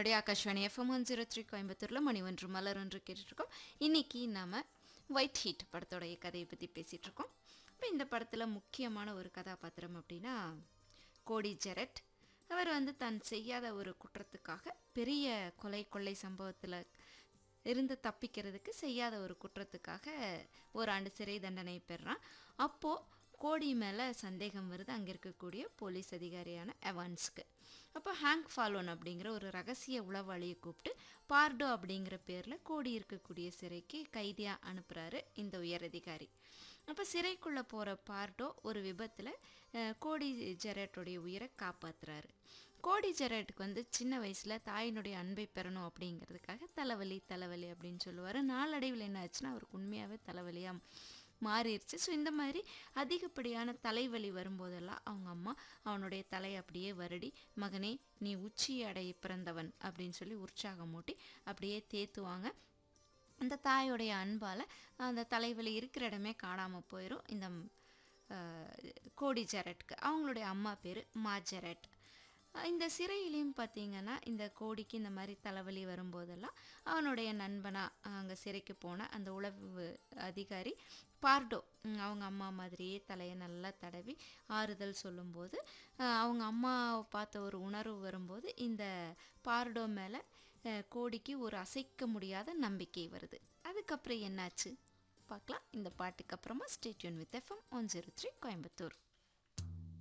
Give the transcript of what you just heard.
நம்மளுடைய Akashvani FM one zero three கோயம்புத்தூரில் மணி ஒன்று மலர் ஒன்று கேட்டுட்ருக்கோம் இன்னைக்கு நாம் ஒயிட் ஹீட் படத்தோடைய கதையை பற்றி பேசிகிட்டு இருக்கோம் இப்போ இந்த படத்தில் முக்கியமான ஒரு கதாபாத்திரம் அப்படின்னா கோடி ஜெரட் அவர் வந்து தான் செய்யாத ஒரு குற்றத்துக்காக பெரிய கொலை கொள்ளை சம்பவத்தில் இருந்து தப்பிக்கிறதுக்கு செய்யாத ஒரு குற்றத்துக்காக ஒரு ஆண்டு சிறை தண்டனை பெறான் அப்போது கோடி மேலே சந்தேகம் வருது அங்கே இருக்கக்கூடிய போலீஸ் அதிகாரியான எவான்ஸ்க்கு அப்போ ஹேங்க் ஃபாலோன் அப்படிங்கிற ஒரு ரகசிய உளவாளியை கூப்பிட்டு பார்டோ அப்படிங்கிற பேரில் கோடி இருக்கக்கூடிய சிறைக்கு கைதியாக அனுப்புகிறாரு இந்த உயரதிகாரி அப்போ சிறைக்குள்ளே போகிற பார்டோ ஒரு விபத்தில் கோடி ஜெரட்டோடைய உயிரை காப்பாற்றுறாரு கோடி ஜெரட்டுக்கு வந்து சின்ன வயசில் தாயினுடைய அன்பை பெறணும் அப்படிங்கிறதுக்காக தலைவலி தலைவலி அப்படின்னு சொல்லுவார் நாளடைவில் என்ன ஆச்சுன்னா அவருக்கு உண்மையாகவே தலைவலியாக மாறிடுச்சு ஸோ இந்த மாதிரி அதிகப்படியான தலைவலி வரும்போதெல்லாம் அவங்க அம்மா அவனுடைய தலையை அப்படியே வருடி மகனே நீ உச்சி அடைய பிறந்தவன் அப்படின்னு சொல்லி உற்சாகமூட்டி அப்படியே தேத்துவாங்க அந்த தாயோடைய அன்பால் அந்த தலைவலி இருக்கிற இடமே காணாமல் போயிடும் இந்த கோடி ஜெரட்க்கு அவங்களுடைய அம்மா பேர் மா ஜெரட் இந்த சிறையிலையும் பார்த்தீங்கன்னா இந்த கோடிக்கு இந்த மாதிரி தலைவலி வரும்போதெல்லாம் அவனுடைய நண்பனாக அங்கே சிறைக்கு போன அந்த உளவு அதிகாரி பார்டோ அவங்க அம்மா மாதிரியே தலையை நல்லா தடவி ஆறுதல் சொல்லும்போது அவங்க அம்மாவை பார்த்த ஒரு உணர்வு வரும்போது இந்த பார்டோ மேலே கோடிக்கு ஒரு அசைக்க முடியாத நம்பிக்கை வருது அதுக்கப்புறம் என்னாச்சு பார்க்கலாம் இந்த பாட்டுக்கு அப்புறமா stay tuned with FM one zero three Coimbatore